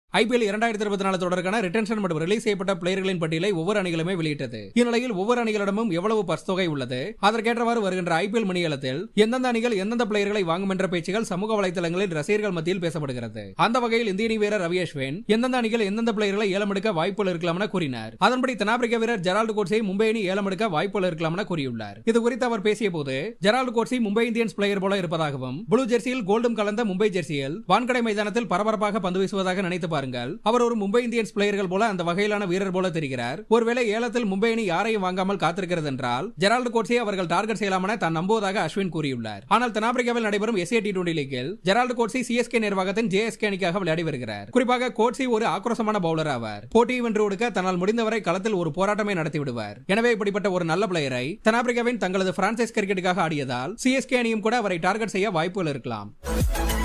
IPL இரண்டாயிரத்தி இருபத்தி நாலு தொடருக்கான ரிட்டன்ஷன் மற்றும் ரிலீஸ் செய்யப்பட்ட பிளேயர்களின் பட்டியலை ஒவ்வொரு அணிகளுமே வெளியிட்டது இந்நிலையில் ஒவ்வொரு அணிகளிடமும் எவ்வளவு பர்ஸ் தொகை உள்ளது அதற்கேற்றவாறு வருகின்ற ஐபிஎல் மணியலத்தில் எந்தெந்த அணிகள் எந்தெந்த பிளேயர்களை வாங்கும் என்ற பேச்சுகள் சமூக வலைதளங்களில் ரசிகர்கள் மத்தியில் பேசப்படுகிறது அந்த வகையில் இந்திய அணி வீரர் ரவி அஸ்வின் எந்தெந்த அணிகள் எந்தெந்த பிளேயர்களை ஏலம் எடுக்க வாய்ப்புகள் இருக்கலாம் என கூறினார் அதன்படி தென்னாப்பிரிக்க வீரர் ஜெரால்டு கோட்ஸை மும்பை அணி ஏலம் எடுக்க வாய்ப்புகள் இருக்கலாம் என கூறியுள்ளார் இது குறித்து அவர் பேசிய போது ஜெரால்டு கோட்ஸை மும்பை இந்தியன்ஸ் பிளேயர் போல இருப்பதாகவும் ப்ளூ ஜெர்சியில் கோல்டும் கலந்த மும்பை ஜெர்சியில் வான்கடை மைதானத்தில் பரபரப்பாக பந்து வீசுவதாக நினைத்து பாருங்கள் அவர் ஒரு மும்பை இந்தியன்ஸ் பிளேயர்கள் போல அந்த வகையிலான வீரர் போல தெரிகிறார் ஒருவேளை ஏலத்தில் மும்பை அணி யாரையும் வாங்காமல் காத்திருக்கிறது என்றால் ஜெரால்டு கோட்ஸை அவர்கள் டார்கெட் செய்யலாம் என தான் நம்புவதாக அஸ்வின் கூறியுள்ளார் ஆனால் தென்னாப்பிரிக்காவில் நடைபெறும் எஸ்ஏ டி டுவெண்டி லீக்கில் ஜெரால்டு கோட்ஸை சிஎஸ்கே நிர்வாகத்தின் ஜேஎஸ்கே அணிக்காக விளையாடி வருகிறார் குறிப்பாக கோட்ஸை ஒரு ஆக்ரோஷமான பவுலர் ஆவார் போட்டியை வென்று கொடுக்க தன்னால் முடிந்தவரை களத்தில் ஒரு போராட்டமே நடத்தி விடுவார் எனவே இப்படிப்பட்ட ஒரு நல்ல பிளேயரை தென்னாப்பிரிக்காவின் தங்களது பிரான்சைஸ் கிரிக்கெட்டுக்காக ஆடியதால் சிஎஸ்கே அணியும் கூட அவரை டார்கெட் செய்ய வாய்ப்புகள் இருக்கலாம்